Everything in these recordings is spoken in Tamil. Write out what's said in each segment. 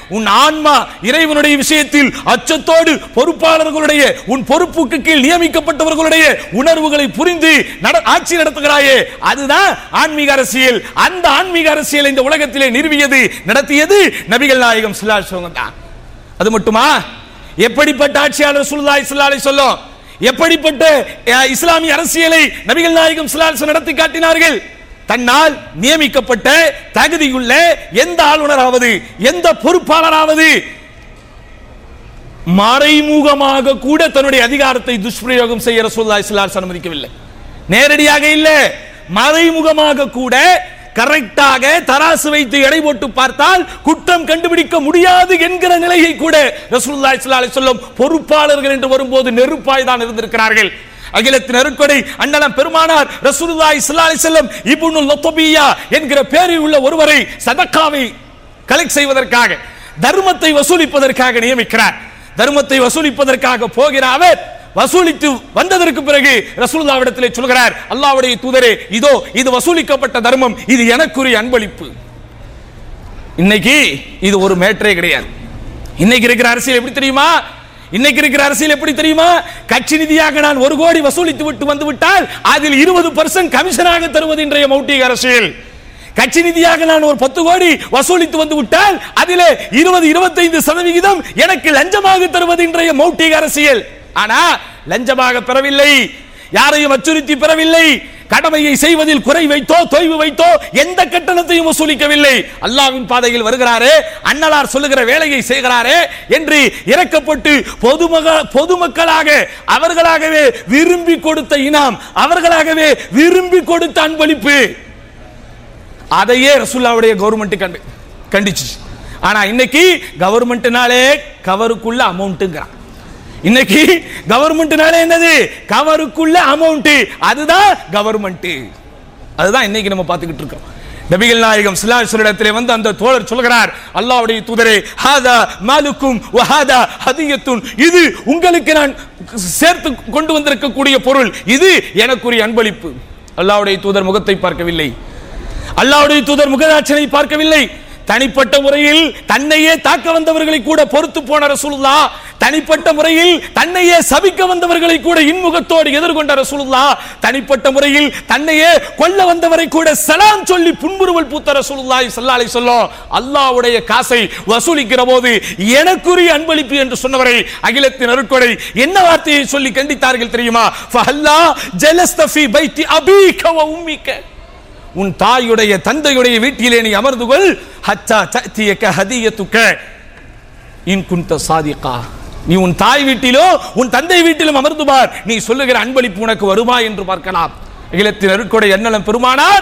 உன் ஆன்மா இறைவனுடைய விஷயத்தில் அச்சத்தோடு பொறுப்பாளர்களுடைய உன் பொறுப்புக்கு கீழ் நியமிக்கப்பட்டவர்களுடைய உணர்வுகளை புரிந்து நட- ஆட்சி நடத்துகிறாயே அதுதான் ஆன்மீக அரசியல் அந்த ஆன்மீக அரசியல் இந்த உலகத்திலே நிறுவியது நடத்தியது நபிகள் நாயகம் ஸல்லல்லாஹு தான் அது மட்டுமா எப்படிப்பட்ட ஆட்சியாளர் சுல்லாய் சுல்லாலை சொல்லும் எப்படிப்பட்ட அஹ், இஸ்லாமிய அரசியலை நபிகள் நாயகம் ஸல்லல்லாஹு நடத்தி காட்டினார்கள் தன்னால் நியமிக்கப்பட்ட தகுதியுள்ள எந்த ஆளுநராவது எந்த பொறுப்பாளராவது மறைமுகமாக கூட தன்னுடைய அதிகாரத்தை துஷ்பிரயோகம் செய்ய ரசூலுல்லாஹி ஸல்லல்லாஹு அலைஹி வஸல்லம் அனுமதிக்கவில்லை நேரடியாக இல்ல மறைமுகமாக கூட கரெக்டாக தராசு வைத்து எடை போட்டு பார்த்தால் குற்றம் கண்டுபிடிக்க முடியாது என்கிற நிலையை கூட ரசூலுல்லாஹி ஸல்லல்லாஹு அலைஹி வஸல்லம் பொறுப்பாளர்கள் என்று வரும்போது நெருப்பாய் தான் இருந்திருக்கிறார்கள் அகிலத்தின் நெருக்கடை அண்ணலம் பெருமானார் ரசூலுல்லாஹி ஸல்லல்லாஹு அலைஹி வஸல்லம் இப்னு லொத்தபியா என்கிற பேரில் உள்ள ஒருவரை சதக்காவை கலெக்ட் செய்வதற்காக தர்மத்தை வசூலிப்பதற்காக நியமிக்கிறார் தர்மத்தை வசூலிப்பதற்காக போகிற அவர் வசூலித்து வந்ததற்கு பிறகு ரசூலுல்லாவிடத்திலே சொல்கிறார் அல்லாஹ்வுடைய தூதரே இதோ இது வசூலிக்கப்பட்ட தர்மம் இது எனக்குரிய அன்பளிப்பு இன்னைக்கு இது ஒரு மேட்டரே கிடையாது இன்னைக்கு இருக்கிற அரசியல் எப்படி தெரியுமா இன்னைக்கு இருக்கிற அரசியல் எப்படி தெரியுமா கட்சி நிதியாக நான் ஒரு கோடி வசூலித்து விட்டு வந்து விட்டால் அதில் இருபது பர்சன்ட் கமிஷனாக தருவது இன்றைய மௌட்டிக அரசியல் கட்சி நிதியாக நான் ஒரு பத்து கோடி வசூலித்து வந்து விட்டால் அதிலே இருபது இருபத்தைந்து சதவிகிதம் எனக்கு லஞ்சமாக தருவது இன்றைய மௌட்டிக அரசியல் ஆனா லஞ்சமாக பெறவில்லை யாரையும் அச்சுறுத்தி பெறவில்லை கடமையை செய்வதில் குறை வைத்தோ தொய்வு வைத்தோ எந்த கட்டணத்தையும் வசூலிக்கவில்லை அல்லாவின் பாதையில் வருகிறாரே அன்னலார் சொல்லுகிற வேலையை செய்கிறாரே என்று இறக்கப்பட்டு பொதுமக பொதுமக்களாக அவர்களாகவே விரும்பி கொடுத்த இனாம் அவர்களாகவே விரும்பி கொடுத்த அன்பளிப்பு அதையே ரசூல்லாவுடைய கவர்மெண்ட் கண்டு கண்டிச்சு ஆனா இன்னைக்கு கவர்மெண்ட்னாலே கவருக்குள்ள அமௌண்ட்டுங்கிறான் இன்னைக்கு கவர்மெண்ட்னாலே என்னது கவருக்குள்ள அமௌண்ட் அதுதான் கவர்மெண்ட் அதுதான் இன்னைக்கு நம்ம பார்த்துக்கிட்டு இருக்கோம் நபிகள் நாயகம் சிலாசுரிடத்திலே வந்து அந்த தோழர் சொல்கிறார் அல்லாஹ்வுடைய தூதரே ஹாதா மாலுக்கும் வஹாதா ஹதியத்துன் இது உங்களுக்கு நான் சேர்த்து கொண்டு வந்திருக்கக்கூடிய பொருள் இது எனக்குரிய அன்பளிப்பு அல்லாஹ்வுடைய தூதர் முகத்தை பார்க்கவில்லை அல்லாஹ்வுடைய தூதர் முகதாட்சனை பார்க்கவில்லை தனிப்பட்ட முறையில் தன்னையே தாக்க வந்தவர்களை கூட பொறுத்து போன ரசூலுல்லா தனிப்பட்ட முறையில் தன்னையே சபிக்க வந்தவர்களை கூட இன்முகத்தோடு எதிர்கொண்ட ரசூலுல்லா தனிப்பட்ட முறையில் தன்னையே கொல்ல வந்தவரை கூட சலாம் சொல்லி புன்முறுவல் பூத்த ரசூலுல்லாஹி ஸல்லல்லாஹு அலைஹி வஸல்லம் அல்லாஹ்வுடைய காசை வசூலிக்கிற போது எனக்குரிய அன்பளிப்பு என்று சொன்னவரை அகிலத்தின் அருட்கொடை என்ன வார்த்தையை சொல்லி கண்டித்தார்கள் தெரியுமா ஃபஹல்லா ஜலஸ்த ஃபீ பைத்தி அபீக வ உம்மிக உன் தாயுடைய தந்தையுடைய வீட்டிலே நீ அமர்ந்து கொள் ஹத்தா தத்தியக்க ஹதியத்துக்க இன் குந்த சாதிகா நீ உன் தாய் வீட்டிலோ உன் தந்தை வீட்டிலும் அமர்ந்து பார் நீ சொல்லுகிற அன்பளிப்பு உனக்கு வருமா என்று பார்க்கலாம் இளத்தின் அருட்கொடை எண்ணலம் பெருமானார்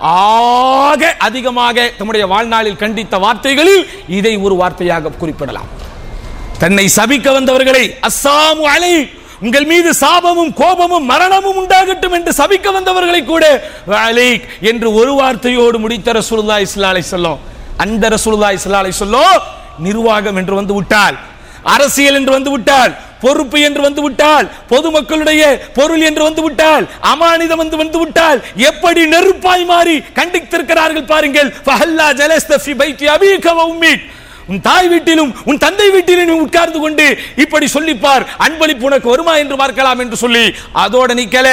ஆக அதிகமாக தம்முடைய வாழ்நாளில் கண்டித்த வார்த்தைகளில் இதை ஒரு வார்த்தையாக குறிப்பிடலாம் தன்னை சபிக்க வந்தவர்களை அஸ்ஸாமு அலை உங்கள் மீது சாபமும் கோபமும் மரணமும் உண்டாகட்டும் என்று சபிக்க வந்தவர்களை கூட அலைக் என்று ஒரு வார்த்தையோடு முடித்த ரசூலுல்லாஹி ஸல்லல்லாஹு அலைஹி வஸல்லம் அந்த ரசூலுல்லாஹி ஸல்லல்லாஹு அலைஹி வஸல்லம் நிர்வாகம் என்று வந்து விட்டால் அரசியல் என்று வந்து விட்டால் பொறுப்பு என்று வந்து விட்டால் பொதுமக்களுடைய பொருள் என்று வந்து விட்டால் அமானிதம் வந்து வந்து விட்டால் எப்படி நெருப்பாய் மாறி கண்டித்திருக்கிறார்கள் பாருங்கள் ஃபஹல்லா ஜலஸ்த ஃபி பைத்தி அபீக வ உம்மீக் உன் தாய் வீட்டிலும் உன் தந்தை வீட்டிலும் நீ உட்கார்ந்து கொண்டு இப்படி சொல்லிப்பார் அன்பளிப்பு உனக்கு வருமா என்று பார்க்கலாம் என்று சொல்லி அதோட நிக்கல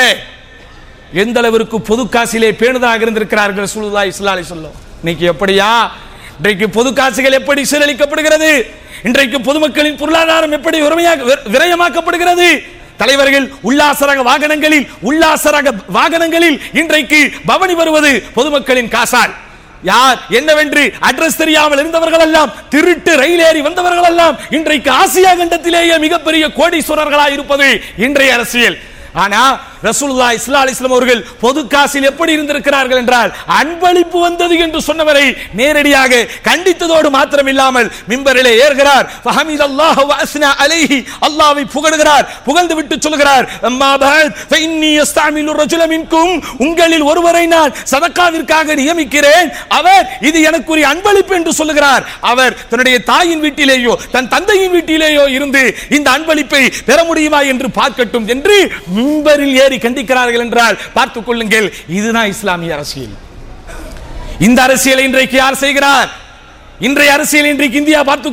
எந்த அளவிற்கு பொது காசிலே பேணுதாக இருந்திருக்கிறார்கள் சுலுதா இஸ்லாலை சொல்லும் இன்னைக்கு எப்படியா இன்றைக்கு பொது காசுகள் எப்படி சீரழிக்கப்படுகிறது இன்றைக்கு பொதுமக்களின் பொருளாதாரம் எப்படி விரயமாக- விர- விரயமாக்கப்படுகிறது தலைவர்கள் உல்லாசரக வாகனங்களில் உல்லாசரக வாகனங்களில் இன்றைக்கு பவனி வருவது பொதுமக்களின் காசால் யார் என்னவென்று அட்ரஸ் தெரியாமல் இருந்தவர்கள் எல்லாம் திருட்டு ரயில் ஏறி வந்தவர்கள் எல்லாம் இன்றைக்கு ஆசியா கண்டத்திலேயே மிகப்பெரிய கோடீஸ்வரர்களாக இருப்பது இன்றைய அரசியல் ஆனா ரசூலுல்லா இஸ்லா அலிஸ்லாம் அவர்கள் பொது காசில் எப்படி இருந்திருக்கிறார்கள் என்றால் அன்பளிப்பு வந்தது என்று சொன்னவரை நேரடியாக கண்டித்ததோடு மாத்திரமில்லாமல் மிம்பரிலே ஏறுகிறார் ஃபஹமீத் அல்லாஹ் வ அஸ்னா அலைஹி அல்லாஹ்வை புகழுகிறார் புகழ்ந்து விட்டு சொல்கிறார் அம்மா பஅத் ஃபஇன்னி யஸ்தஅமிலு ரஜுல மின்கும் உங்களில் ஒருவரை நான் சதக்காவிற்காக நியமிக்கிறேன் அவர் இது எனக்குரிய அன்பளிப்பு என்று சொல்லுகிறார் அவர் தன்னுடைய தாயின் வீட்டிலேயோ தன் தந்தையின் வீட்டிலேயோ இருந்து இந்த அன்பளிப்பை பெற முடியுமா என்று பார்க்கட்டும் என்று மிம்பரில் ஏறி கண்டிக்கிறார்கள் என்றால் பார்த்துக் கொள்ளுங்கள் இதுதான் இஸ்லாமிய அரசியல் இந்த அரசியலை இன்றைக்கு யார் செய்கிறார் இன்றைய அரசியல் இன்றைக்கு இந்தியா பார்த்து